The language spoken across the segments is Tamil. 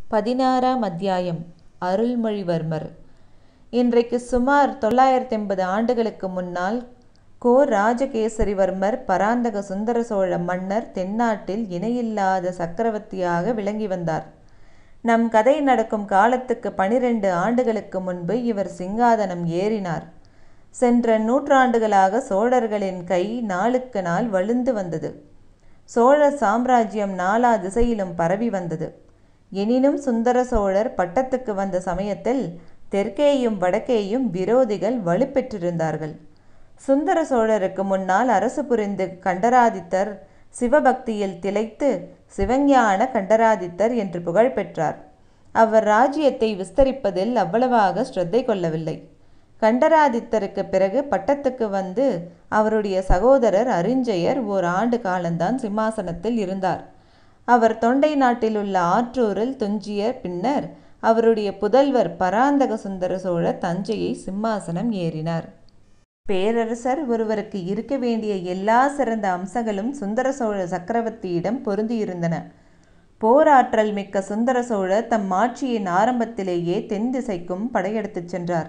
பதினாறாம் அத்தியாயம் அருள்மொழிவர்மர் இன்றைக்கு சுமார் தொள்ளாயிரத்தி எண்பது ஆண்டுகளுக்கு முன்னால் கோ ராஜகேசரிவர்மர் பராந்தக சுந்தர சோழ மன்னர் தென்னாட்டில் இணையில்லாத சக்கரவர்த்தியாக விளங்கி வந்தார் நம் கதை நடக்கும் காலத்துக்கு பனிரெண்டு ஆண்டுகளுக்கு முன்பு இவர் சிங்காதனம் ஏறினார் சென்ற நூற்றாண்டுகளாக சோழர்களின் கை நாளுக்கு நாள் வலுந்து வந்தது சோழ சாம்ராஜ்யம் நாலா திசையிலும் பரவி வந்தது எனினும் சுந்தர சோழர் பட்டத்துக்கு வந்த சமயத்தில் தெற்கேயும் வடக்கேயும் விரோதிகள் வலுப்பெற்றிருந்தார்கள் சுந்தர சோழருக்கு முன்னால் அரசு புரிந்து கண்டராதித்தர் சிவபக்தியில் திளைத்து சிவஞான கண்டராதித்தர் என்று புகழ் பெற்றார் அவர் ராஜ்யத்தை விஸ்தரிப்பதில் அவ்வளவாக ஸ்ரத்தை கொள்ளவில்லை கண்டராதித்தருக்கு பிறகு பட்டத்துக்கு வந்து அவருடைய சகோதரர் அரிஞ்சயர் ஓர் ஆண்டு காலந்தான் சிம்மாசனத்தில் இருந்தார் அவர் தொண்டை நாட்டில் உள்ள ஆற்றூரில் துஞ்சிய பின்னர் அவருடைய புதல்வர் பராந்தக சுந்தர சோழ தஞ்சையை சிம்மாசனம் ஏறினார் பேரரசர் ஒருவருக்கு இருக்க வேண்டிய எல்லா சிறந்த அம்சங்களும் சுந்தர சோழ சக்கரவர்த்தியிடம் பொருந்தியிருந்தன போராற்றல் மிக்க சுந்தர சோழர் தம் ஆட்சியின் ஆரம்பத்திலேயே தென் திசைக்கும் படையெடுத்துச் சென்றார்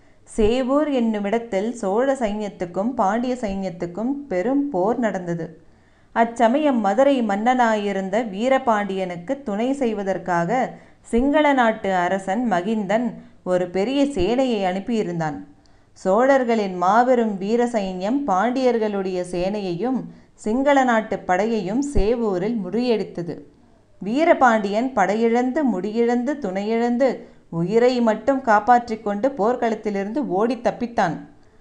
சேவூர் என்னுமிடத்தில் சோழ சைன்யத்துக்கும் பாண்டிய சைன்யத்துக்கும் பெரும் போர் நடந்தது அச்சமயம் மதுரை மன்னனாயிருந்த வீரபாண்டியனுக்கு துணை செய்வதற்காக சிங்கள நாட்டு அரசன் மகிந்தன் ஒரு பெரிய சேனையை அனுப்பியிருந்தான் சோழர்களின் மாபெரும் வீர சைன்யம் பாண்டியர்களுடைய சேனையையும் சிங்கள நாட்டு படையையும் சேவூரில் முறியடித்தது வீரபாண்டியன் படையிழந்து முடியிழந்து துணையிழந்து உயிரை மட்டும் காப்பாற்றிக் கொண்டு போர்க்களத்திலிருந்து ஓடி தப்பித்தான்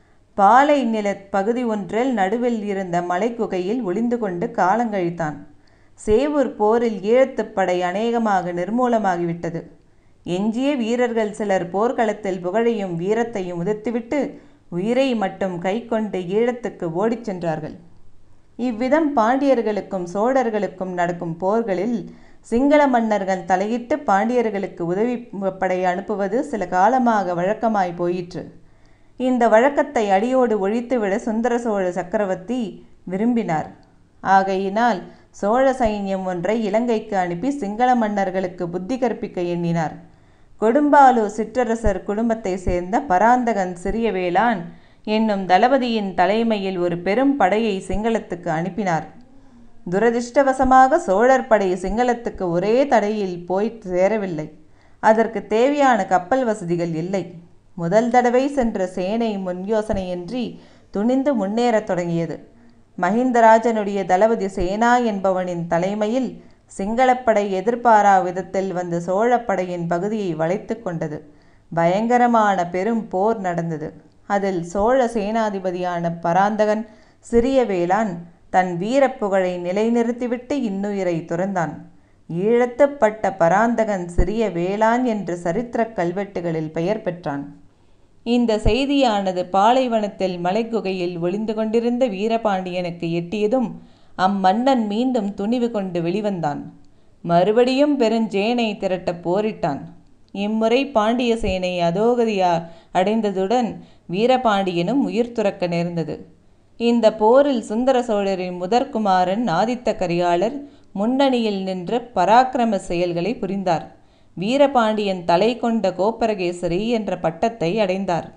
பாலை நில பகுதி ஒன்றில் நடுவில் இருந்த மலைக்குகையில் ஒளிந்து கொண்டு காலங்கழித்தான் சேவூர் போரில் ஈழத்துப்படை அநேகமாக நிர்மூலமாகிவிட்டது எஞ்சிய வீரர்கள் சிலர் போர்க்களத்தில் புகழையும் வீரத்தையும் உதிர்த்துவிட்டு உயிரை மட்டும் கை கொண்டு ஈழத்துக்கு ஓடிச் சென்றார்கள் இவ்விதம் பாண்டியர்களுக்கும் சோழர்களுக்கும் நடக்கும் போர்களில் சிங்கள மன்னர்கள் தலையிட்டு பாண்டியர்களுக்கு உதவி படை அனுப்புவது சில காலமாக வழக்கமாய் போயிற்று இந்த வழக்கத்தை அடியோடு ஒழித்துவிட சுந்தர சோழ சக்கரவர்த்தி விரும்பினார் ஆகையினால் சோழ சைன்யம் ஒன்றை இலங்கைக்கு அனுப்பி சிங்கள மன்னர்களுக்கு புத்தி கற்பிக்க எண்ணினார் கொடும்பாலூர் சிற்றரசர் குடும்பத்தை சேர்ந்த பராந்தகன் சிறிய வேளான் என்னும் தளபதியின் தலைமையில் ஒரு பெரும் படையை சிங்களத்துக்கு அனுப்பினார் துரதிர்ஷ்டவசமாக சோழர் படை சிங்களத்துக்கு ஒரே தடையில் போய் சேரவில்லை அதற்கு தேவையான கப்பல் வசதிகள் இல்லை முதல் தடவை சென்ற சேனை முன் யோசனையின்றி துணிந்து முன்னேறத் தொடங்கியது மஹிந்தராஜனுடைய தளபதி சேனா என்பவனின் தலைமையில் சிங்களப்படை எதிர்பாரா விதத்தில் வந்த சோழப்படையின் பகுதியை வளைத்து கொண்டது பயங்கரமான பெரும் போர் நடந்தது அதில் சோழ சேனாதிபதியான பராந்தகன் சிறிய வேளான் தன் வீரப்புகழை நிலைநிறுத்திவிட்டு இன்னுயிரை துறந்தான் ஈழத்துப்பட்ட பராந்தகன் சிறிய வேளான் என்று சரித்திர கல்வெட்டுகளில் பெயர் பெற்றான் இந்த செய்தியானது பாலைவனத்தில் மலைக்குகையில் ஒளிந்து கொண்டிருந்த வீரபாண்டியனுக்கு எட்டியதும் அம்மன்னன் மீண்டும் துணிவு கொண்டு வெளிவந்தான் மறுபடியும் பெருஞ்சேனை திரட்ட போரிட்டான் இம்முறை பாண்டிய சேனை அதோகதியா அடைந்ததுடன் வீரபாண்டியனும் உயிர் துறக்க நேர்ந்தது இந்த போரில் சுந்தர சோழரின் முதற்குமாரன் ஆதித்த கரிகாலர் முன்னணியில் நின்ற பராக்கிரம செயல்களை புரிந்தார் வீரபாண்டியன் தலை கொண்ட கோப்பரகேசரி என்ற பட்டத்தை அடைந்தார்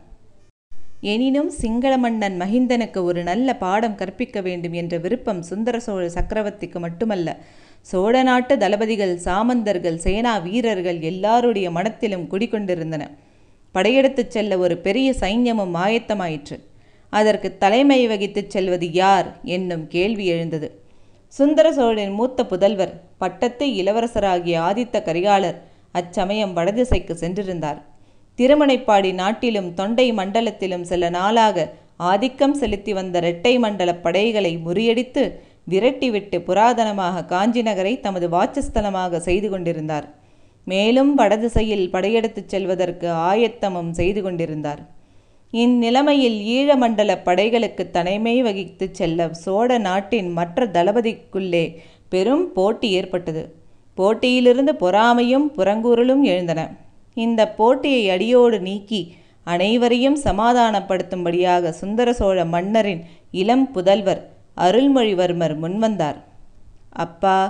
எனினும் சிங்கள மன்னன் மகிந்தனுக்கு ஒரு நல்ல பாடம் கற்பிக்க வேண்டும் என்ற விருப்பம் சுந்தர சோழ சக்கரவர்த்திக்கு மட்டுமல்ல சோழ நாட்டு தளபதிகள் சாமந்தர்கள் சேனா வீரர்கள் எல்லாருடைய மனத்திலும் குடிகொண்டிருந்தன படையெடுத்துச் செல்ல ஒரு பெரிய சைன்யமும் ஆயத்தமாயிற்று அதற்கு தலைமை வகித்துச் செல்வது யார் என்னும் கேள்வி எழுந்தது சுந்தர சோழரின் மூத்த புதல்வர் பட்டத்து இளவரசராகிய ஆதித்த கரிகாலர் அச்சமயம் வடதிசைக்கு சென்றிருந்தார் திருமணைப்பாடி நாட்டிலும் தொண்டை மண்டலத்திலும் சில நாளாக ஆதிக்கம் செலுத்தி வந்த இரட்டை மண்டல படைகளை முறியடித்து விரட்டிவிட்டு புராதனமாக காஞ்சி நகரை தமது வாச்சஸ்தலமாக செய்து கொண்டிருந்தார் மேலும் வடதிசையில் படையெடுத்துச் செல்வதற்கு ஆயத்தமும் செய்து கொண்டிருந்தார் இந்நிலைமையில் ஈழமண்டல படைகளுக்கு தலைமை வகித்துச் செல்ல சோழ நாட்டின் மற்ற தளபதிக்குள்ளே பெரும் போட்டி ஏற்பட்டது போட்டியிலிருந்து பொறாமையும் புறங்கூறலும் எழுந்தன இந்த போட்டியை அடியோடு நீக்கி அனைவரையும் சமாதானப்படுத்தும்படியாக சுந்தர சோழ மன்னரின் இளம் புதல்வர் அருள்மொழிவர்மர் முன்வந்தார் அப்பா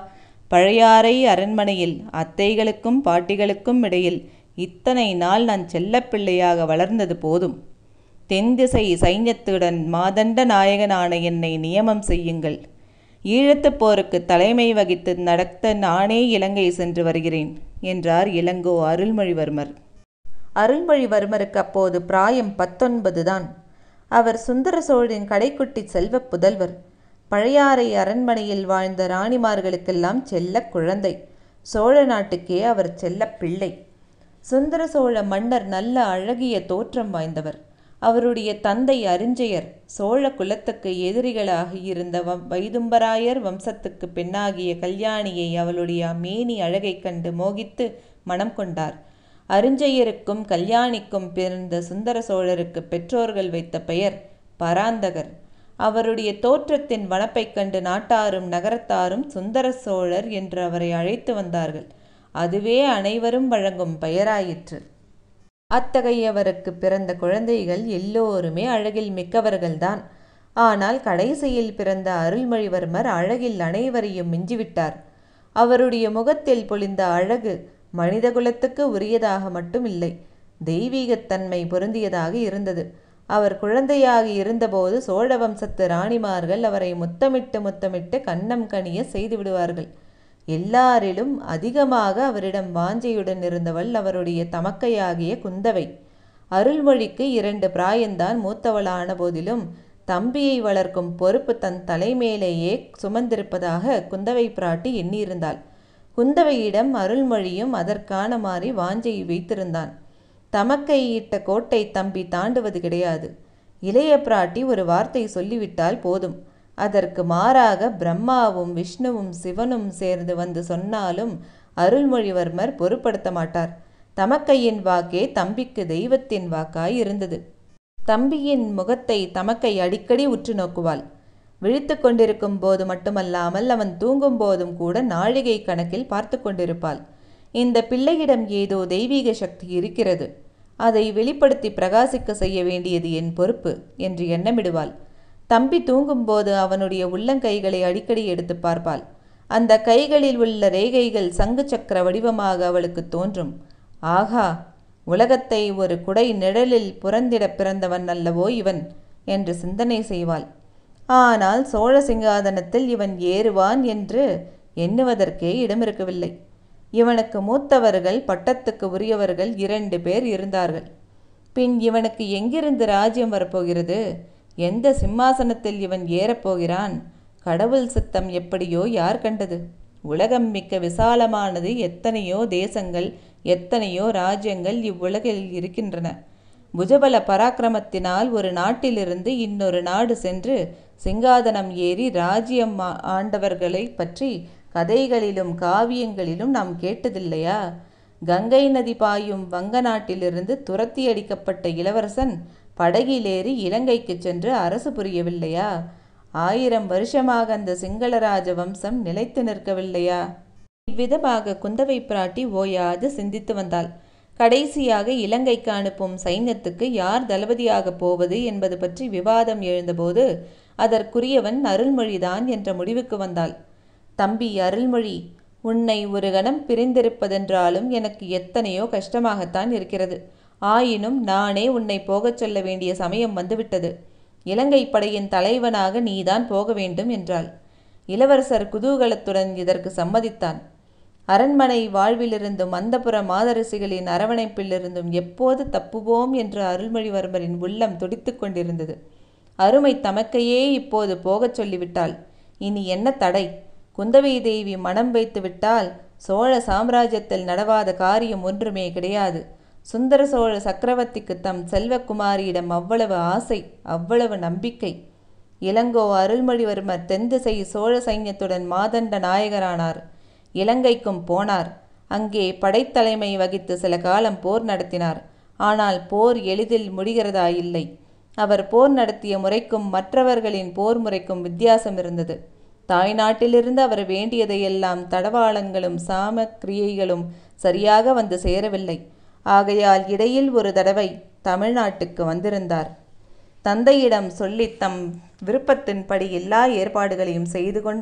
பழையாறை அரண்மனையில் அத்தைகளுக்கும் பாட்டிகளுக்கும் இடையில் இத்தனை நாள் நான் செல்லப்பிள்ளையாக வளர்ந்தது போதும் தென்திசை சைன்யத்துடன் மாதண்ட நாயகனான என்னை நியமம் செய்யுங்கள் ஈழத்துப் போருக்கு தலைமை வகித்து நடத்த நானே இலங்கை சென்று வருகிறேன் என்றார் இளங்கோ அருள்மொழிவர்மர் அருள்மொழிவர்மருக்கு அப்போது பிராயம் பத்தொன்பது தான் அவர் சுந்தர சோழரின் கடைக்குட்டி செல்வப் புதல்வர் பழையாறை அரண்மனையில் வாழ்ந்த ராணிமார்களுக்கெல்லாம் செல்ல குழந்தை சோழ நாட்டுக்கே அவர் செல்ல பிள்ளை சுந்தர சோழ மன்னர் நல்ல அழகிய தோற்றம் வாய்ந்தவர் அவருடைய தந்தை அரிஞ்சயர் சோழ குலத்துக்கு எதிரிகளாக இருந்த வ- வைதும்பராயர் வம்சத்துக்கு பெண்ணாகிய கல்யாணியை அவளுடைய மேனி அழகைக் கண்டு மோகித்து மணம் கொண்டார் அரிஞ்சயருக்கும் கல்யாணிக்கும் பிறந்த சுந்தர சோழருக்கு பெற்றோர்கள் வைத்த பெயர் பராந்தகர் அவருடைய தோற்றத்தின் வனப்பைக் கண்டு நாட்டாரும் நகரத்தாரும் சுந்தர சோழர் என்று அவரை அழைத்து வந்தார்கள் அதுவே அனைவரும் வழங்கும் பெயராயிற்று அத்தகையவருக்கு பிறந்த குழந்தைகள் எல்லோருமே அழகில் மிக்கவர்கள்தான் ஆனால் கடைசியில் பிறந்த அருள்மொழிவர்மர் அழகில் அனைவரையும் மிஞ்சிவிட்டார் அவருடைய முகத்தில் பொழிந்த அழகு மனிதகுலத்துக்கு உரியதாக மட்டும் இல்லை தெய்வீகத்தன்மை பொருந்தியதாக இருந்தது அவர் குழந்தையாக இருந்தபோது சோழ வம்சத்து ராணிமார்கள் அவரை முத்தமிட்டு முத்தமிட்டு கன்னம் கனிய செய்து விடுவார்கள் எல்லாரிலும் அதிகமாக அவரிடம் வாஞ்சையுடன் இருந்தவள் அவருடைய தமக்கையாகிய குந்தவை அருள்மொழிக்கு இரண்டு பிராயந்தான் மூத்தவளான போதிலும் தம்பியை வளர்க்கும் பொறுப்பு தன் தலைமேலேயே சுமந்திருப்பதாக குந்தவை பிராட்டி எண்ணியிருந்தாள் குந்தவையிடம் அருள்மொழியும் அதற்கான மாறி வாஞ்சை வைத்திருந்தான் தமக்கை இட்ட கோட்டை தம்பி தாண்டுவது கிடையாது இளைய பிராட்டி ஒரு வார்த்தை சொல்லிவிட்டால் போதும் அதற்கு மாறாக பிரம்மாவும் விஷ்ணுவும் சிவனும் சேர்ந்து வந்து சொன்னாலும் அருள்மொழிவர்மர் பொருட்படுத்த மாட்டார் தமக்கையின் வாக்கே தம்பிக்கு தெய்வத்தின் வாக்காய் இருந்தது தம்பியின் முகத்தை தமக்கை அடிக்கடி உற்று நோக்குவாள் விழித்து கொண்டிருக்கும் போது மட்டுமல்லாமல் அவன் தூங்கும் போதும் கூட நாழிகை கணக்கில் பார்த்து கொண்டிருப்பாள் இந்த பிள்ளையிடம் ஏதோ தெய்வீக சக்தி இருக்கிறது அதை வெளிப்படுத்தி பிரகாசிக்க செய்ய வேண்டியது என் பொறுப்பு என்று எண்ணமிடுவாள் தம்பி தூங்கும்போது அவனுடைய உள்ளங்கைகளை அடிக்கடி எடுத்து பார்ப்பாள் அந்த கைகளில் உள்ள ரேகைகள் சங்கு சக்கர வடிவமாக அவளுக்கு தோன்றும் ஆகா உலகத்தை ஒரு குடை நிழலில் புறந்திட பிறந்தவன் அல்லவோ இவன் என்று சிந்தனை செய்வாள் ஆனால் சோழ சிங்காதனத்தில் இவன் ஏறுவான் என்று எண்ணுவதற்கே இடமிருக்கவில்லை இவனுக்கு மூத்தவர்கள் பட்டத்துக்கு உரியவர்கள் இரண்டு பேர் இருந்தார்கள் பின் இவனுக்கு எங்கிருந்து ராஜ்யம் வரப்போகிறது எந்த சிம்மாசனத்தில் இவன் ஏறப்போகிறான் கடவுள் சித்தம் எப்படியோ யார் கண்டது உலகம் மிக்க விசாலமானது எத்தனையோ தேசங்கள் எத்தனையோ ராஜ்யங்கள் இவ்வுலகில் இருக்கின்றன புஜபல பராக்கிரமத்தினால் ஒரு நாட்டிலிருந்து இன்னொரு நாடு சென்று சிங்காதனம் ஏறி ராஜ்யம் ஆ- ஆண்டவர்களை பற்றி கதைகளிலும் காவியங்களிலும் நாம் கேட்டதில்லையா கங்கை நதி பாயும் வங்க நாட்டிலிருந்து துரத்தி அடிக்கப்பட்ட இளவரசன் படகிலேறி இலங்கைக்கு சென்று அரசு புரியவில்லையா ஆயிரம் வருஷமாக அந்த சிங்களராஜ வம்சம் நிலைத்து நிற்கவில்லையா இவ்விதமாக குந்தவை பிராட்டி ஓயாது சிந்தித்து வந்தாள் கடைசியாக இலங்கைக்கு அனுப்பும் சைன்யத்துக்கு யார் தளபதியாக போவது என்பது பற்றி விவாதம் எழுந்தபோது அதற்குரியவன் அருள்மொழிதான் என்ற முடிவுக்கு வந்தாள் தம்பி அருள்மொழி உன்னை ஒரு கணம் பிரிந்திருப்பதென்றாலும் எனக்கு எத்தனையோ கஷ்டமாகத்தான் இருக்கிறது ஆயினும் நானே உன்னை போகச் சொல்ல வேண்டிய சமயம் வந்துவிட்டது இலங்கை படையின் தலைவனாக நீதான் போக வேண்டும் என்றாள் இளவரசர் குதூகலத்துடன் இதற்கு சம்மதித்தான் அரண்மனை வாழ்விலிருந்தும் அந்தப்புற மாதரசிகளின் அரவணைப்பிலிருந்தும் எப்போது தப்புவோம் என்று அருள்மொழிவர்மரின் உள்ளம் துடித்துக் கொண்டிருந்தது அருமை தமக்கையே இப்போது போகச் சொல்லிவிட்டாள் இனி என்ன தடை குந்தவை தேவி மனம் வைத்து விட்டால் சோழ சாம்ராஜ்யத்தில் நடவாத காரியம் ஒன்றுமே கிடையாது சுந்தர சோழ சக்கரவர்த்திக்கு தம் செல்வகுமாரியிடம் அவ்வளவு ஆசை அவ்வளவு நம்பிக்கை இளங்கோ அருள்மொழிவர்மர் தென்திசை சோழ சைன்யத்துடன் மாதண்ட நாயகரானார் இலங்கைக்கும் போனார் அங்கே படைத்தலைமை வகித்து சில காலம் போர் நடத்தினார் ஆனால் போர் எளிதில் முடிகிறதா இல்லை அவர் போர் நடத்திய முறைக்கும் மற்றவர்களின் போர் முறைக்கும் வித்தியாசம் இருந்தது தாய்நாட்டிலிருந்து அவர் வேண்டியதையெல்லாம் தடவாளங்களும் சாமக்கிரியைகளும் சரியாக வந்து சேரவில்லை ஆகையால் இடையில் ஒரு தடவை தமிழ்நாட்டுக்கு வந்திருந்தார் தந்தையிடம் சொல்லி தம் விருப்பத்தின்படி எல்லா ஏற்பாடுகளையும் செய்து கொண்டு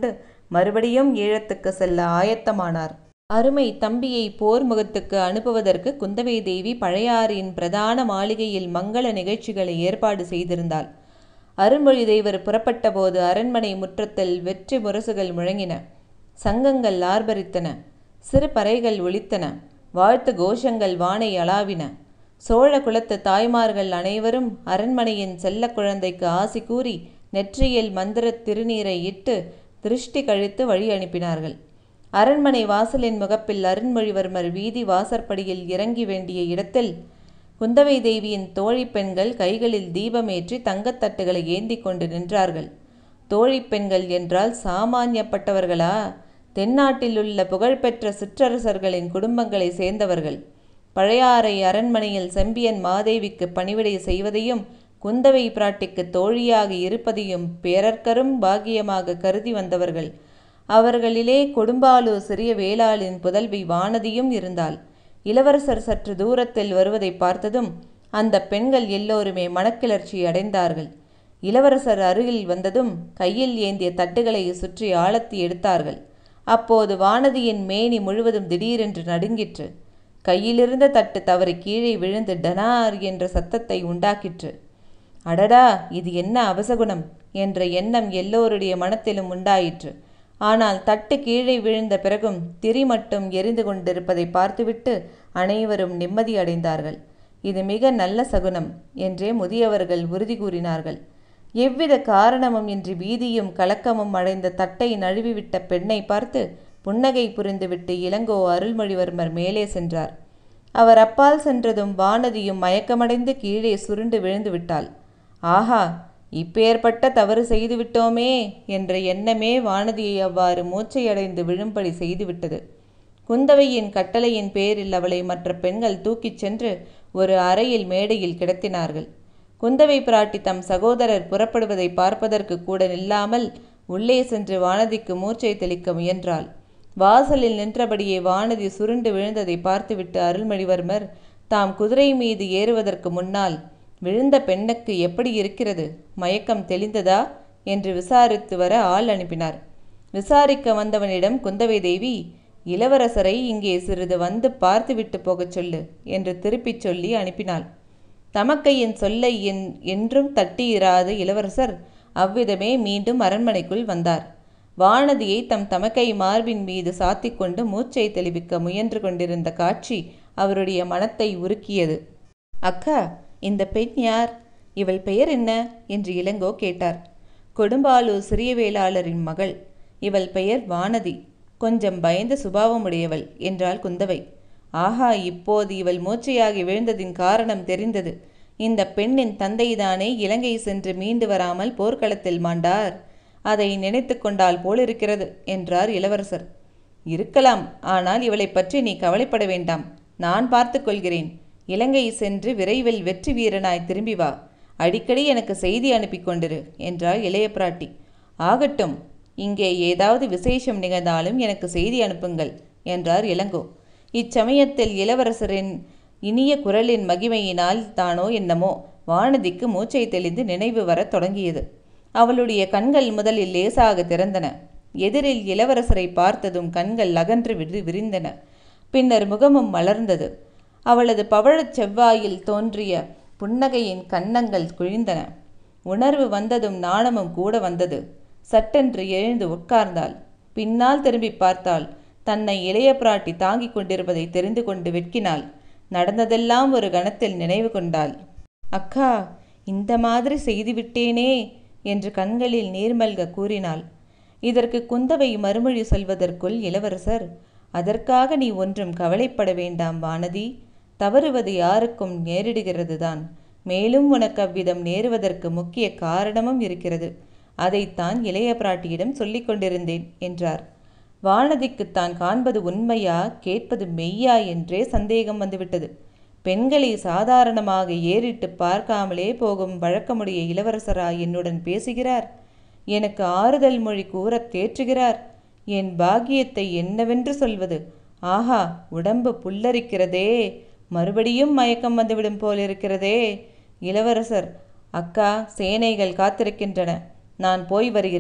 மறுபடியும் ஈழத்துக்கு செல்ல ஆயத்தமானார் அருமை தம்பியை போர் முகத்துக்கு அனுப்புவதற்கு குந்தவை தேவி பழையாறின் பிரதான மாளிகையில் மங்கள நிகழ்ச்சிகளை ஏற்பாடு செய்திருந்தாள் அருண்மொழி தேவர் புறப்பட்டபோது அரண்மனை முற்றத்தில் வெற்றி முரசுகள் முழங்கின சங்கங்கள் ஆர்ப்பரித்தன சிறு பறைகள் ஒலித்தன வாழ்த்து கோஷங்கள் வானை அளாவின சோழ குலத்து தாய்மார்கள் அனைவரும் அரண்மனையின் செல்ல குழந்தைக்கு ஆசி கூறி நெற்றியில் மந்திர திருநீரை இட்டு திருஷ்டி கழித்து வழி அனுப்பினார்கள் அரண்மனை வாசலின் முகப்பில் அருண்மொழிவர்மர் வீதி வாசற்படியில் இறங்கி வேண்டிய இடத்தில் குந்தவை தேவியின் தோழி பெண்கள் கைகளில் தீபமேற்றி தங்கத்தட்டுகளை ஏந்தி கொண்டு நின்றார்கள் தோழி பெண்கள் என்றால் சாமானியப்பட்டவர்களா தென்னாட்டிலுள்ள புகழ்பெற்ற சிற்றரசர்களின் குடும்பங்களை சேர்ந்தவர்கள் பழையாறை அரண்மனையில் செம்பியன் மாதேவிக்கு பணிவிடை செய்வதையும் குந்தவை பிராட்டிக்கு தோழியாக இருப்பதையும் பேரற்கரும் பாக்கியமாக கருதி வந்தவர்கள் அவர்களிலே கொடும்பாலூர் சிறிய வேளாளின் புதல்வி வானதியும் இருந்தாள் இளவரசர் சற்று தூரத்தில் வருவதை பார்த்ததும் அந்த பெண்கள் எல்லோருமே மனக்கிளர்ச்சி அடைந்தார்கள் இளவரசர் அருகில் வந்ததும் கையில் ஏந்திய தட்டுகளை சுற்றி ஆழத்தி எடுத்தார்கள் அப்போது வானதியின் மேனி முழுவதும் திடீரென்று நடுங்கிற்று கையிலிருந்த தட்டு தவறி கீழே விழுந்து டனார் என்ற சத்தத்தை உண்டாக்கிற்று அடடா இது என்ன அவசகுணம் என்ற எண்ணம் எல்லோருடைய மனத்திலும் உண்டாயிற்று ஆனால் தட்டு கீழே விழுந்த பிறகும் திரி மட்டும் எரிந்து கொண்டிருப்பதை பார்த்துவிட்டு அனைவரும் நிம்மதி அடைந்தார்கள் இது மிக நல்ல சகுனம் என்றே முதியவர்கள் உறுதி கூறினார்கள் எவ்வித காரணமும் இன்றி பீதியும் கலக்கமும் அடைந்த தட்டை நழுவிவிட்ட பெண்ணை பார்த்து புன்னகை புரிந்துவிட்டு இளங்கோ அருள்மொழிவர்மர் மேலே சென்றார் அவர் அப்பால் சென்றதும் வானதியும் மயக்கமடைந்து கீழே சுருண்டு விழுந்து விட்டாள் ஆஹா இப்பேற்பட்ட தவறு செய்துவிட்டோமே என்ற எண்ணமே வானதியை அவ்வாறு மூச்சையடைந்து விழும்படி செய்துவிட்டது குந்தவையின் கட்டளையின் பேரில் அவளை மற்ற பெண்கள் தூக்கிச் சென்று ஒரு அறையில் மேடையில் கிடத்தினார்கள் குந்தவை பிராட்டி தம் சகோதரர் புறப்படுவதை பார்ப்பதற்கு கூட நில்லாமல் உள்ளே சென்று வானதிக்கு மூச்சை தெளிக்க முயன்றாள் வாசலில் நின்றபடியே வானதி சுருண்டு விழுந்ததை பார்த்துவிட்டு அருள்மொழிவர்மர் தாம் குதிரை மீது ஏறுவதற்கு முன்னால் விழுந்த பெண்ணுக்கு எப்படி இருக்கிறது மயக்கம் தெளிந்ததா என்று விசாரித்து வர ஆள் அனுப்பினார் விசாரிக்க வந்தவனிடம் குந்தவை தேவி இளவரசரை இங்கே சிறிது வந்து பார்த்துவிட்டு போகச் சொல்லு என்று திருப்பிச் சொல்லி அனுப்பினாள் தமக்கையின் சொல்லை என் என்றும் தட்டியிராத இளவரசர் அவ்விதமே மீண்டும் அரண்மனைக்குள் வந்தார் வானதியை தம் தமக்கை மார்பின் மீது சாத்திக்கொண்டு மூச்சை தெளிவிக்க முயன்று கொண்டிருந்த காட்சி அவருடைய மனத்தை உருக்கியது அக்கா இந்த பெண் யார் இவள் பெயர் என்ன என்று இளங்கோ கேட்டார் கொடும்பாலூர் சிறிய வேளாளரின் மகள் இவள் பெயர் வானதி கொஞ்சம் பயந்த சுபாவமுடையவள் என்றாள் குந்தவை ஆஹா இப்போது இவள் மூச்சையாகி விழுந்ததின் காரணம் தெரிந்தது இந்த பெண்ணின் தந்தைதானே இலங்கை சென்று மீண்டு வராமல் போர்க்களத்தில் மாண்டார் அதை நினைத்து கொண்டால் போலிருக்கிறது என்றார் இளவரசர் இருக்கலாம் ஆனால் இவளை பற்றி நீ கவலைப்பட வேண்டாம் நான் பார்த்து கொள்கிறேன் இலங்கை சென்று விரைவில் வெற்றி வீரனாய் திரும்பி வா அடிக்கடி எனக்கு செய்தி அனுப்பி கொண்டிரு என்றாள் இளைய பிராட்டி ஆகட்டும் இங்கே ஏதாவது விசேஷம் நிகழ்ந்தாலும் எனக்கு செய்தி அனுப்புங்கள் என்றார் இளங்கோ இச்சமயத்தில் இளவரசரின் இனிய குரலின் மகிமையினால் தானோ என்னமோ வானதிக்கு மூச்சை தெளிந்து நினைவு வரத் தொடங்கியது அவளுடைய கண்கள் முதலில் லேசாக திறந்தன எதிரில் இளவரசரை பார்த்ததும் கண்கள் அகன்று விரி விரிந்தன பின்னர் முகமும் மலர்ந்தது அவளது பவழச் செவ்வாயில் தோன்றிய புன்னகையின் கன்னங்கள் குழிந்தன உணர்வு வந்ததும் நாணமும் கூட வந்தது சட்டென்று எழுந்து உட்கார்ந்தாள் பின்னால் திரும்பி பார்த்தாள் தன்னை இளைய பிராட்டி தாங்கிக் கொண்டிருப்பதை தெரிந்து கொண்டு வெட்கினாள் நடந்ததெல்லாம் ஒரு கணத்தில் நினைவு கொண்டாள் அக்கா இந்த மாதிரி செய்துவிட்டேனே என்று கண்களில் நீர்மல்க கூறினாள் இதற்கு குந்தவை மறுமொழி சொல்வதற்குள் இளவரசர் அதற்காக நீ ஒன்றும் கவலைப்பட வேண்டாம் வானதி தவறுவது யாருக்கும் நேரிடுகிறதுதான் மேலும் உனக்கு அவ்விதம் நேருவதற்கு முக்கிய காரணமும் இருக்கிறது அதைத்தான் இளைய பிராட்டியிடம் சொல்லிக் கொண்டிருந்தேன் என்றார் வானதிக்கு தான் காண்பது உண்மையா கேட்பது மெய்யா என்றே சந்தேகம் வந்துவிட்டது பெண்களை சாதாரணமாக ஏறிட்டு பார்க்காமலே போகும் வழக்கமுடைய இளவரசரா என்னுடன் பேசுகிறார் எனக்கு ஆறுதல் மொழி கூறத் தேற்றுகிறார் என் பாக்கியத்தை என்னவென்று சொல்வது ஆஹா உடம்பு புல்லரிக்கிறதே மறுபடியும் மயக்கம் வந்துவிடும் போலிருக்கிறதே இளவரசர் அக்கா சேனைகள் காத்திருக்கின்றன நான் போய் வருகிறேன்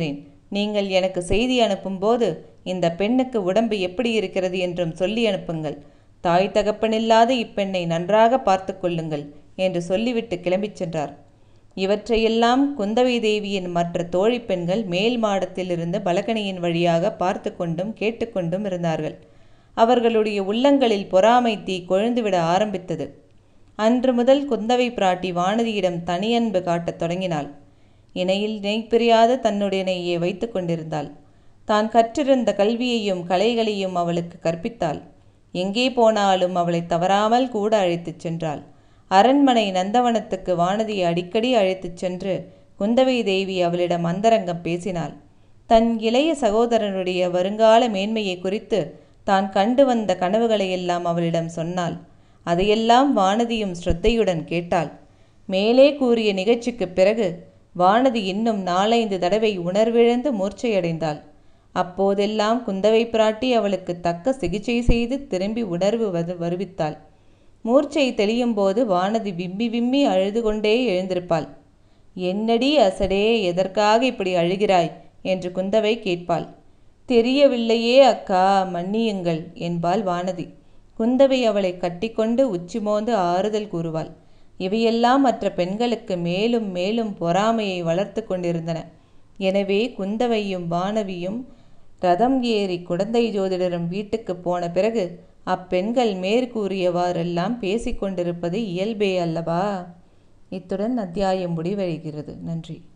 நீங்கள் எனக்கு செய்தி அனுப்பும்போது இந்த பெண்ணுக்கு உடம்பு எப்படி இருக்கிறது என்றும் சொல்லி அனுப்புங்கள் தாய் தகப்பனில்லாத இப்பெண்ணை நன்றாக பார்த்து கொள்ளுங்கள் என்று சொல்லிவிட்டு கிளம்பிச் சென்றார் இவற்றையெல்லாம் குந்தவை தேவியின் மற்ற தோழி பெண்கள் மேல் மாடத்திலிருந்து பலகனியின் வழியாக பார்த்து கொண்டும் கேட்டுக்கொண்டும் இருந்தார்கள் அவர்களுடைய உள்ளங்களில் பொறாமை தீ கொழுந்துவிட ஆரம்பித்தது அன்று முதல் குந்தவை பிராட்டி வானதியிடம் தனியன்பு காட்டத் தொடங்கினாள் இணையில் இணைப்பிரியாத தன்னுடனேயே வைத்து கொண்டிருந்தாள் தான் கற்றிருந்த கல்வியையும் கலைகளையும் அவளுக்கு கற்பித்தாள் எங்கே போனாலும் அவளை தவறாமல் கூட அழைத்துச் சென்றாள் அரண்மனை நந்தவனத்துக்கு வானதியை அடிக்கடி அழைத்துச் சென்று குந்தவை தேவி அவளிடம் அந்தரங்கம் பேசினாள் தன் இளைய சகோதரனுடைய வருங்கால மேன்மையை குறித்து தான் கண்டு வந்த கனவுகளையெல்லாம் அவளிடம் சொன்னாள் அதையெல்லாம் வானதியும் ஸ்ரத்தையுடன் கேட்டாள் மேலே கூறிய நிகழ்ச்சிக்குப் பிறகு வானதி இன்னும் நாலைந்து தடவை உணர்விழந்து மூர்ச்சையடைந்தாள் அப்போதெல்லாம் குந்தவை பிராட்டி அவளுக்கு தக்க சிகிச்சை செய்து திரும்பி உணர்வு வது வருவித்தாள் மூர்ச்சை தெளியும் போது வானதி விம்மி விம்மி அழுது கொண்டே எழுந்திருப்பாள் என்னடி அசடே எதற்காக இப்படி அழுகிறாய் என்று குந்தவை கேட்பாள் தெரியவில்லையே அக்கா மன்னியுங்கள் என்பாள் வானதி குந்தவை அவளை கட்டிக்கொண்டு உச்சி மோந்து ஆறுதல் கூறுவாள் இவையெல்லாம் மற்ற பெண்களுக்கு மேலும் மேலும் பொறாமையை வளர்த்து கொண்டிருந்தன எனவே குந்தவையும் வானவியும் ரதம் ஏறி குடந்தை ஜோதிடரும் வீட்டுக்கு போன பிறகு அப்பெண்கள் மேற்கூறியவாறெல்லாம் பேசிக்கொண்டிருப்பது இயல்பே அல்லவா இத்துடன் அத்தியாயம் முடிவடைகிறது நன்றி